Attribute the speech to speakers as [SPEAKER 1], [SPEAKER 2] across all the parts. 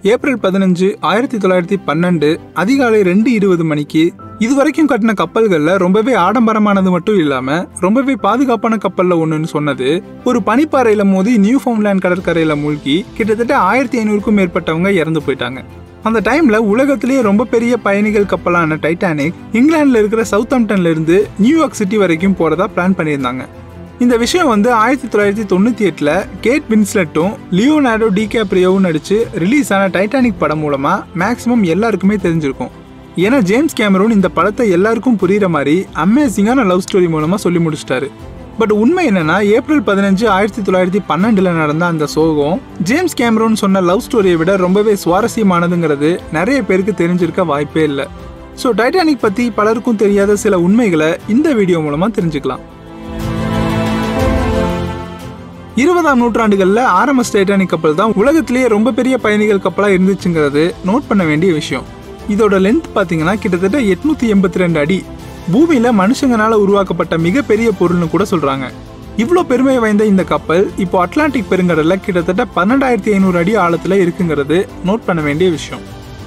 [SPEAKER 1] April பதினஞ்சு ஆயிரத்தி தொள்ளாயிரத்தி பன்னெண்டு அதிகாலை ரெண்டு இருபது மணிக்கு இதுவரைக்கும் கட்டின கப்பல்கள்ல ரொம்பவே ஆடம்பரமானது மட்டும் இல்லாம ரொம்பவே பாதுகாப்பான கப்பல்ல ஒண்ணுன்னு சொன்னது ஒரு பனிப்பாறையில மோதி நியூ ஃபவுண்ட்லேண்ட் கடற்கரையில மூழ்கி கிட்டத்தட்ட ஆயிரத்தி ஐநூறுக்கும் மேற்பட்டவங்க இறந்து போயிட்டாங்க அந்த டைம்ல உலகத்திலேயே ரொம்ப பெரிய பயணிகள் கப்பலான டைட்டானிக் இங்கிலாந்துல இருக்கிற சவுத்தாம்டன்ல இருந்து நியூயார்க் சிட்டி வரைக்கும் போறதா பிளான் பண்ணியிருந்தாங்க இந்த விஷயம் வந்து ஆயிரத்தி தொள்ளாயிரத்தி தொண்ணூத்தி எட்டுல கேட் வின்ஸ்லெட்டும் லியோனார்டோ டிகேப்ரியோவும் நடிச்சு ரிலீஸ் ஆன டைட்டானிக் படம் மூலமா மேக்சிமம் எல்லாருக்குமே தெரிஞ்சிருக்கும் ஏன்னா ஜேம்ஸ் கேமரூன் இந்த படத்தை எல்லாருக்கும் புரியுற மாதிரி அமேசிங்கான லவ் ஸ்டோரி மூலமா சொல்லி முடிச்சிட்டாரு பட் உண்மை என்னன்னா ஏப்ரல் பதினஞ்சு ஆயிரத்தி தொள்ளாயிரத்தி பன்னெண்டுல நடந்த அந்த சோகம் ஜேம்ஸ் கேமரூன் சொன்ன லவ் ஸ்டோரியை விட ரொம்பவே சுவாரஸ்யமானதுங்கிறது நிறைய பேருக்கு தெரிஞ்சிருக்க வாய்ப்பே இல்லை ஸோ டைட்டானிக் பத்தி பலருக்கும் தெரியாத சில உண்மைகளை இந்த வீடியோ மூலமா தெரிஞ்சுக்கலாம் இருபதாம் நூற்றாண்டுகளில் ஆர்எம்எஸ் டைட்டானிக் கப்பல் தான் உலகத்திலேயே ரொம்ப பெரிய பயணிகள் கப்பலாக இருந்துச்சுங்கிறது நோட் பண்ண வேண்டிய விஷயம் இதோட லென்த் பார்த்தீங்கன்னா கிட்டத்தட்ட எட்நூத்தி எண்பத்தி ரெண்டு அடி பூமியில மனுஷங்கனால உருவாக்கப்பட்ட மிகப்பெரிய பொருள்னு கூட சொல்றாங்க இவ்வளோ பெருமை வாய்ந்த இந்த கப்பல் இப்போ அட்லாண்டிக் பெருங்கடல்ல கிட்டத்தட்ட பன்னெண்டாயிரத்தி ஐநூறு அடி ஆழத்துல இருக்குங்கிறது நோட் பண்ண வேண்டிய விஷயம்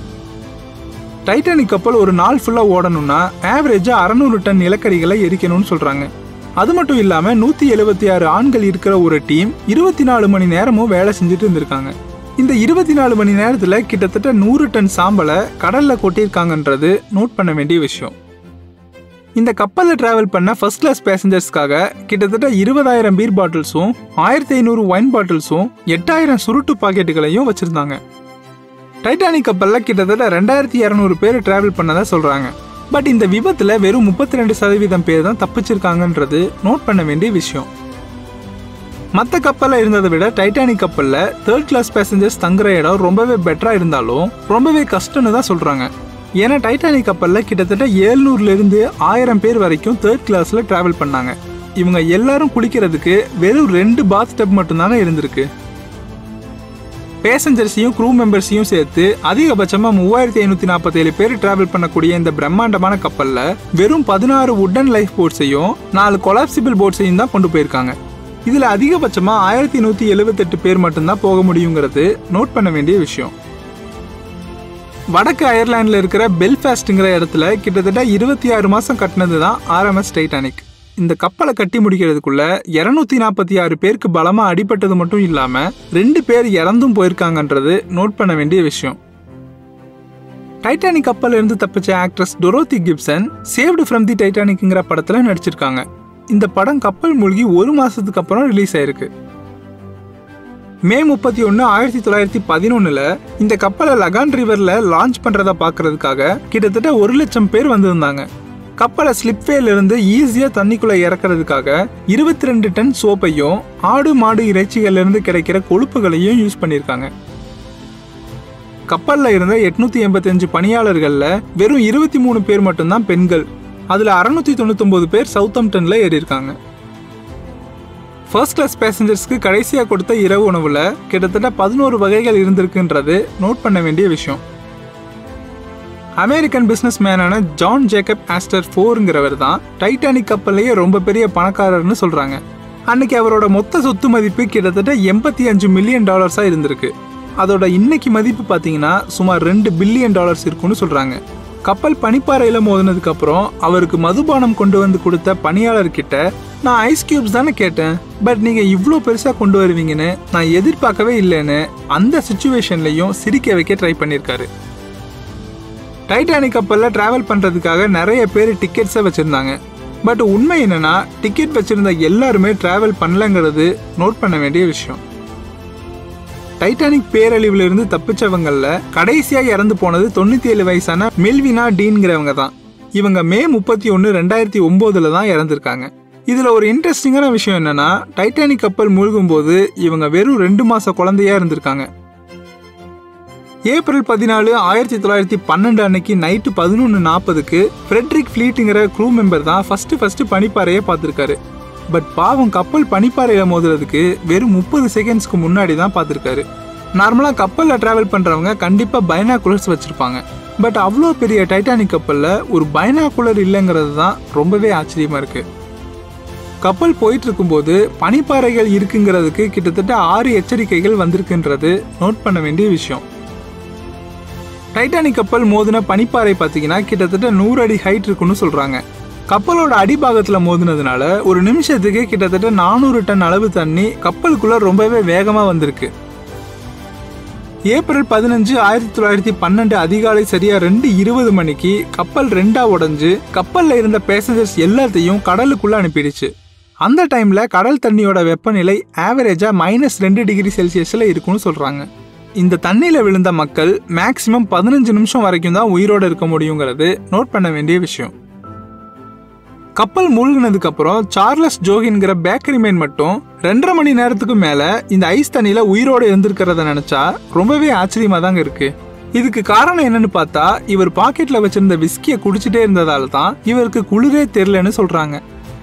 [SPEAKER 1] டைட்டானிக் கப்பல் ஒரு நாள் ஃபுல்லா ஓடணும்னா ஆவரேஜா அறநூறு டன் நிலக்கரிகளை எரிக்கணும்னு சொல்றாங்க அது மட்டும் இல்லாம நூத்தி எழுபத்தி ஆறு ஆண்கள் இருக்கிற ஒரு டீம் இருபத்தி நாலு மணி நேரமும் வேலை செஞ்சுட்டு இருந்திருக்காங்க இந்த இருபத்தி நாலு மணி நேரத்துல கிட்டத்தட்ட நூறு டன் சாம்பலை கடல்ல கொட்டியிருக்காங்கன்றது நோட் பண்ண வேண்டிய விஷயம் இந்த கப்பலில் டிராவல் பண்ண ஃபர்ஸ்ட் கிளாஸ் பேசஞ்சர்ஸ்க்காக கிட்டத்தட்ட இருபதாயிரம் பீர் பாட்டில்ஸும் ஆயிரத்தி ஐநூறு ஒயின் பாட்டில்ஸும் எட்டாயிரம் சுருட்டு பாக்கெட்டுகளையும் வச்சிருந்தாங்க டைட்டானிக் கப்பலில் கிட்டத்தட்ட ரெண்டாயிரத்தி இரநூறு பேர் டிராவல் பண்ணதா சொல்றாங்க பட் இந்த விபத்துல வெறும் முப்பத்தி ரெண்டு சதவீதம் பேர் தான் தப்பிச்சிருக்காங்கன்றது நோட் பண்ண வேண்டிய விஷயம் மற்ற கப்பலில் இருந்ததை விட டைட்டானிக் கப்பலில் தேர்ட் கிளாஸ் பேசஞ்சர்ஸ் தங்குற இடம் ரொம்பவே பெட்டராக இருந்தாலும் ரொம்பவே கஷ்டம்னு தான் சொல்கிறாங்க ஏன்னா டைட்டானிக் கப்பலில் கிட்டத்தட்ட ஏழ்நூறுலேருந்து ஆயிரம் பேர் வரைக்கும் தேர்ட் கிளாஸில் ட்ராவல் பண்ணாங்க இவங்க எல்லாரும் குளிக்கிறதுக்கு வெறும் ரெண்டு பாத் டப் மட்டும்தானே இருந்திருக்கு பேசஞ்சர்ஸையும் க்ரூ மெம்பர்ஸையும் சேர்த்து அதிகபட்சமாக மூவாயிரத்தி ஐநூற்றி நாற்பத்தேழு பேர் டிராவல் பண்ணக்கூடிய இந்த பிரம்மாண்டமான கப்பலில் வெறும் பதினாறு உட்டன் லைஃப் போட்ஸையும் நாலு கொலாப்சிபிள் போட்ஸையும் தான் கொண்டு போயிருக்காங்க இதில் அதிகபட்சமாக ஆயிரத்தி நூற்றி எழுபத்தெட்டு பேர் மட்டும்தான் போக முடியுங்கிறது நோட் பண்ண வேண்டிய விஷயம் வடக்கு அயர்லாண்டில் இருக்கிற பெல்ஃபாஸ்ட்டுங்கிற இடத்துல கிட்டத்தட்ட இருபத்தி ஆறு மாதம் கட்டினது தான் ஆர்எம்எஸ் டைட்டானிக் இந்த கப்பலை கட்டி முடிக்கிறதுக்குள்ள இருநூத்தி நாற்பத்தி ஆறு பேருக்கு பலமா அடிபட்டது மட்டும் இல்லாம ரெண்டு பேர் இறந்தும் போயிருக்காங்கன்றது நோட் பண்ண வேண்டிய விஷயம் டைட்டானிக் கப்பல்ல இருந்து தப்பிச்ச actress Dorothy Gibson saved from the டைட்டானிக்ங்கிற படத்துல நடிச்சிருக்காங்க இந்த படம் கப்பல் மூழ்கி ஒரு மாசத்துக்கு அப்புறம் ரிலீஸ் ஆயிருக்கு மே முப்பத்தி ஒன்று ஆயிரத்தி தொள்ளாயிரத்தி பதினொன்னுல இந்த கப்பலை லகான் ரிவர்ல லான்ச் பண்றத பார்க்கறதுக்காக கிட்டத்தட்ட ஒரு லட்சம் பேர் வந்திருந்தாங்க கப்பலை ஸ்லிப்வேல இருந்து ஈஸியா தண்ணிக்குள்ள இறக்குறதுக்காக இருபத்தி ரெண்டு டன் சோப்பையும் ஆடு மாடு இறைச்சிகள்ல இருந்து கிடைக்கிற கொழுப்புகளையும் யூஸ் பண்ணியிருக்காங்க கப்பல்ல இருந்த எட்நூத்தி எண்பத்தஞ்சு பணியாளர்கள்ல வெறும் இருபத்தி மூணு பேர் மட்டும்தான் பெண்கள் அதுல அறுநூத்தி தொண்ணூத்தொன்பது பேர் சவுத்தம்டன்ல ஏறியிருக்காங்க ஃபர்ஸ்ட் கிளாஸ் பேசஞ்சர்ஸ்க்கு கடைசியாக கொடுத்த இரவு உணவுல கிட்டத்தட்ட பதினோரு வகைகள் இருந்திருக்குன்றது நோட் பண்ண வேண்டிய விஷயம் அமெரிக்கன் பிசினஸ் மேனான ஜான் ஜேக்கப் ஆஸ்டர் ஃபோருங்கிறவர் தான் டைட்டானிக் கப்பல்லையே ரொம்ப பெரிய பணக்காரர்னு சொல்றாங்க அன்னைக்கு அவரோட மொத்த சொத்து மதிப்பு கிட்டத்தட்ட எண்பத்தி அஞ்சு மில்லியன் டாலர்ஸா இருந்திருக்கு அதோட இன்னைக்கு மதிப்பு பார்த்தீங்கன்னா சுமார் ரெண்டு பில்லியன் டாலர்ஸ் இருக்குன்னு சொல்றாங்க கப்பல் பனிப்பாறையில மோதினதுக்கு அப்புறம் அவருக்கு மதுபானம் கொண்டு வந்து கொடுத்த பணியாளர்கிட்ட நான் ஐஸ் கியூப்ஸ் தானே கேட்டேன் பட் நீங்க இவ்வளோ பெருசா கொண்டு வருவீங்கன்னு நான் எதிர்பார்க்கவே இல்லைன்னு அந்த சுச்சுவேஷன்லையும் சிரிக்க வைக்க ட்ரை பண்ணியிருக்காரு டைட்டானிக் கப்பலில் ட்ராவல் பண்ணுறதுக்காக நிறைய பேர் டிக்கெட்ஸை வச்சுருந்தாங்க பட் உண்மை என்னன்னா டிக்கெட் வச்சுருந்த எல்லாருமே ட்ராவல் பண்ணலங்கிறது நோட் பண்ண வேண்டிய விஷயம் டைட்டானிக் பேரழிவுல இருந்து தப்பிச்சவங்கள்ல கடைசியா இறந்து போனது தொண்ணூத்தி ஏழு வயசான மெல்வினா டீன்கிறவங்க தான் இவங்க மே முப்பத்தி ஒன்று ரெண்டாயிரத்தி ஒம்போதுல தான் இறந்திருக்காங்க இதுல ஒரு இன்ட்ரெஸ்டிங்கான விஷயம் என்னன்னா டைட்டானிக் கப்பல் மூழ்கும் போது இவங்க வெறும் ரெண்டு மாச குழந்தையா இருந்திருக்காங்க ஏப்ரல் பதினாலு ஆயிரத்தி தொள்ளாயிரத்தி பன்னெண்டு அன்னைக்கு நைட்டு பதினொன்று நாற்பதுக்கு ஃப்ரெட்ரிக் ஃப்ளீட்டுங்கிற க்ரூ மெம்பர் தான் ஃபர்ஸ்ட் ஃபர்ஸ்ட் பனிப்பாறையை பார்த்துருக்காரு பட் பாவம் கப்பல் பனிப்பாறையில மோதுறதுக்கு வெறும் முப்பது செகண்ட்ஸ்க்கு முன்னாடி தான் பார்த்துருக்காரு நார்மலாக கப்பலில் ட்ராவல் பண்ணுறவங்க கண்டிப்பாக பைனாகுலர்ஸ் வச்சுருப்பாங்க பட் அவ்வளோ பெரிய டைட்டானிக் கப்பலில் ஒரு பைனாகுலர் இல்லைங்கிறது தான் ரொம்பவே ஆச்சரியமாக இருக்குது கப்பல் போயிட்டு இருக்கும்போது பனிப்பாறைகள் இருக்குங்கிறதுக்கு கிட்டத்தட்ட ஆறு எச்சரிக்கைகள் வந்திருக்குன்றது நோட் பண்ண வேண்டிய விஷயம் டைட்டானிக் கப்பல் மோதின பனிப்பாறை பார்த்தீங்கன்னா கிட்டத்தட்ட நூறு அடி ஹைட் இருக்குன்னு சொல்றாங்க கப்பலோட அடிபாகத்தில் மோதினதுனால ஒரு நிமிஷத்துக்கு கிட்டத்தட்ட நானூறு டன் அளவு தண்ணி கப்பலுக்குள்ள ரொம்பவே வேகமா வந்திருக்கு ஏப்ரல் பதினஞ்சு ஆயிரத்தி தொள்ளாயிரத்தி பன்னெண்டு அதிகாலை சரியா ரெண்டு இருபது மணிக்கு கப்பல் ரெண்டா உடைஞ்சு கப்பல்ல இருந்த பேசஞ்சர்ஸ் எல்லாத்தையும் கடலுக்குள்ள அனுப்பிடுச்சு அந்த டைம்ல கடல் தண்ணியோட வெப்பநிலை ஆவரேஜா மைனஸ் ரெண்டு டிகிரி செல்சியஸ்ல இருக்கும்னு சொல்றாங்க இந்த தண்ணியில விழுந்த மக்கள் மேக்சிமம் பதினஞ்சு நிமிஷம் வரைக்கும் தான் உயிரோட இருக்க முடியுங்கிறது நோட் பண்ண வேண்டிய விஷயம் கப்பல் மூழ்கினதுக்கு அப்புறம் சார்லஸ் ஜோகின்கிற பேக்கரி மேன் மட்டும் ரெண்டரை மணி நேரத்துக்கு மேல இந்த ஐஸ் தண்ணியில உயிரோட இருந்திருக்கிறத நினைச்சா ரொம்பவே ஆச்சரியமா தாங்க இருக்கு இதுக்கு காரணம் என்னன்னு பார்த்தா இவர் பாக்கெட்ல வச்சிருந்த விஸ்கியை குடிச்சிட்டே இருந்ததால தான் இவருக்கு குளிரே தெரியலன்னு சொல்றாங்க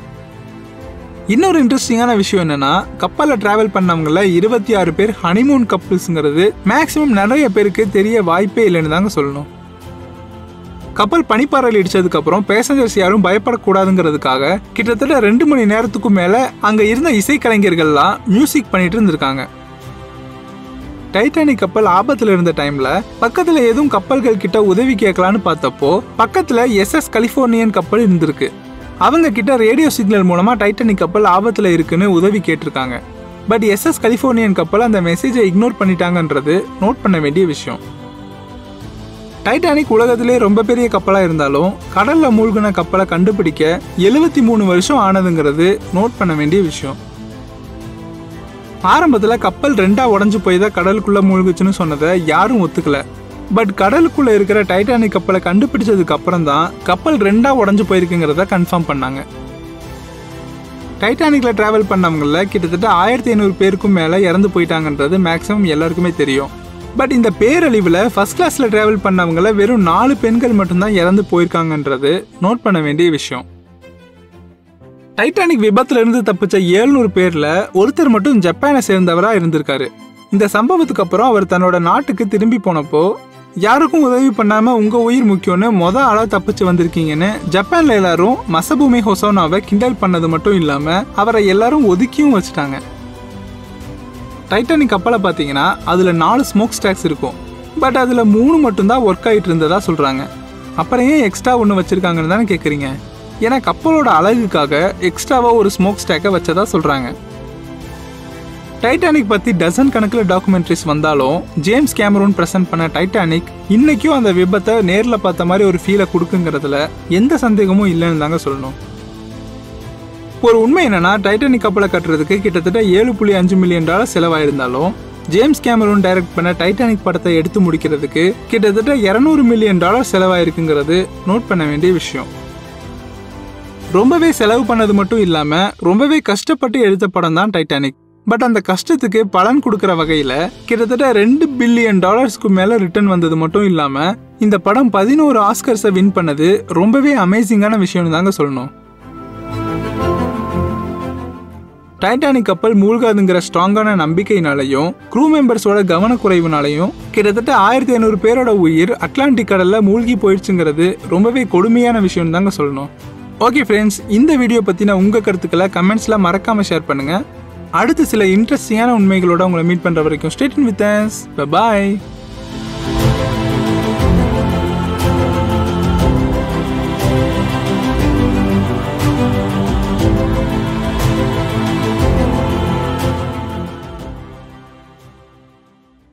[SPEAKER 1] இன்னொரு இன்ட்ரெஸ்டிங்கான விஷயம் என்னன்னா கப்பல்ல டிராவல் பண்ணவங்கள இருபத்தி ஆறு பேர் ஹனிமூன் கப்பிள்ஸ்ங்கிறது மேக்சிமம் நிறைய பேருக்கு தெரிய வாய்ப்பே இல்லைன்னு தாங்க சொல்லணும் கப்பல் பனிப்பாறையில் இடிச்சதுக்கு அப்புறம் பேசஞ்சர்ஸ் யாரும் பயப்படக்கூடாதுங்கிறதுக்காக கிட்டத்தட்ட ரெண்டு மணி நேரத்துக்கும் மேல அங்க இருந்த இசைக்கலைஞர்கள்லாம் மியூசிக் பண்ணிட்டு இருந்திருக்காங்க டைட்டானிக் கப்பல் ஆபத்துல இருந்த டைம்ல பக்கத்துல எதுவும் கப்பல்கள் கிட்ட உதவி கேட்கலான்னு பார்த்தப்போ பக்கத்துல எஸ்எஸ் கலிபோர்னியன் கப்பல் இருந்திருக்கு அவங்க கிட்ட ரேடியோ சிக்னல் மூலமா டைட்டானிக் கப்பல் ஆபத்துல இருக்குன்னு உதவி கேட்டிருக்காங்க பட் எஸ்எஸ் கலிபோர்னியன் கப்பல் அந்த மெசேஜை இக்னோர் பண்ணிட்டாங்கன்றது நோட் பண்ண வேண்டிய விஷயம் டைட்டானிக் உலகத்திலே ரொம்ப பெரிய கப்பலா இருந்தாலும் கடல்ல மூழ்கின கப்பலை கண்டுபிடிக்க எழுபத்தி மூணு வருஷம் ஆனதுங்கிறது நோட் பண்ண வேண்டிய விஷயம் ஆரம்பத்துல கப்பல் ரெண்டா உடஞ்சு போய் தான் கடலுக்குள்ள மூழ்குச்சுன்னு சொன்னதை யாரும் ஒத்துக்கல பட் கடலுக்குள்ள இருக்கிற டைட்டானிக் கப்பலை கண்டுபிடிச்சதுக்கு அப்புறம் தான் கப்பல் ரெண்டா உடஞ்சு போயிருக்குங்கிறத கன்ஃபார்ம் பண்ணாங்க டைட்டானிக்ல டிராவல் பண்ணவங்கள கிட்டத்தட்ட ஆயிரத்தி ஐநூறு பேருக்கும் மேல இறந்து போயிட்டாங்கன்றது மேக்ஸிமம் எல்லாருக்குமே தெரியும் பட் இந்த பேரழிவில் ஃபர்ஸ்ட் கிளாஸில் ட்ராவல் பண்ணவங்கள வெறும் நாலு பெண்கள் மட்டும்தான் இறந்து போயிருக்காங்கன்றது நோட் பண்ண வேண்டிய விஷயம் டைட்டானிக் விபத்துல இருந்து தப்பிச்ச ஏழ்நூறு பேர்ல ஒருத்தர் மட்டும் ஜப்பானை சேர்ந்தவரா இருந்திருக்காரு இந்த சம்பவத்துக்கு அப்புறம் அவர் தன்னோட நாட்டுக்கு திரும்பி போனப்போ யாருக்கும் உதவி பண்ணாம உங்க உயிர் முக்கியம்னு மொத ஆளா தப்பிச்சு வந்திருக்கீங்கன்னு ஜப்பான்ல எல்லாரும் மசபூமி ஹொசோனாவை கிண்டல் பண்ணது மட்டும் இல்லாம அவரை எல்லாரும் ஒதுக்கியும் வச்சுட்டாங்க டைட்டானிக் கப்பலை பார்த்தீங்கன்னா அதில் நாலு ஸ்மோக் ஸ்டாக்ஸ் இருக்கும் பட் அதில் மூணு மட்டும்தான் ஒர்க் ஆகிட்டு இருந்ததா சொல்கிறாங்க அப்புறம் ஏன் எக்ஸ்ட்ரா ஒன்று வச்சுருக்காங்கன்னு தானே கேட்குறீங்க ஏன்னா கப்பலோட அழகுக்காக எக்ஸ்ட்ராவாக ஒரு ஸ்மோக் ஸ்டாக்கை வச்சதா சொல்கிறாங்க டைட்டானிக் பற்றி டசன் கணக்கில் டாக்குமெண்ட்ரிஸ் வந்தாலும் ஜேம்ஸ் கேமரூன் ப்ரெசென்ட் பண்ண டைட்டானிக் இன்னைக்கும் அந்த விபத்தை நேரில் பார்த்த மாதிரி ஒரு ஃபீலை கொடுக்குங்கிறதுல எந்த சந்தேகமும் இல்லைன்னு தாங்க சொல்லணும் ஒரு உண்மை என்னன்னா டைட்டானிக் கப்பலை கட்டுறதுக்கு கிட்டத்தட்ட ஏழு புள்ளி அஞ்சு மில்லியன் டாலர் செலவாயிருந்தாலும் ஜேம்ஸ் கேமரூன் டைரக்ட் பண்ண டைட்டானிக் படத்தை எடுத்து முடிக்கிறதுக்கு கிட்டத்தட்ட இரநூறு மில்லியன் டாலர் செலவாயிருக்குங்கிறது நோட் பண்ண வேண்டிய விஷயம் ரொம்பவே செலவு பண்ணது மட்டும் இல்லாம ரொம்பவே கஷ்டப்பட்டு எடுத்த படம் தான் டைட்டானிக் பட் அந்த கஷ்டத்துக்கு பலன் கொடுக்குற வகையில கிட்டத்தட்ட ரெண்டு பில்லியன் டாலர்ஸ்க்கு மேல ரிட்டர்ன் வந்தது மட்டும் இல்லாம இந்த படம் பதினோரு ஆஸ்கர்ஸை வின் பண்ணது ரொம்பவே அமேசிங்கான விஷயம்னு தாங்க சொல்லணும் டைட்டானிக் கப்பல் மூழ்காதுங்கிற ஸ்ட்ராங்கான நம்பிக்கையினாலையும் க்ரூ மெம்பர்ஸோட கவனக்குறைவுனாலையும் கிட்டத்தட்ட ஆயிரத்தி ஐநூறு பேரோட உயிர் அட்லாண்டிக் கடல்ல மூழ்கி போயிடுச்சுங்கிறது ரொம்பவே கொடுமையான விஷயம் தாங்க சொல்லணும் ஓகே ஃப்ரெண்ட்ஸ் இந்த வீடியோ பற்றின உங்கள் கருத்துக்களை கமெண்ட்ஸில் மறக்காமல் ஷேர் பண்ணுங்கள் அடுத்து சில இன்ட்ரெஸ்டிங்கான உண்மைகளோட உங்களை மீட் பண்ணுற வரைக்கும் ஸ்டேட் வித் பாய்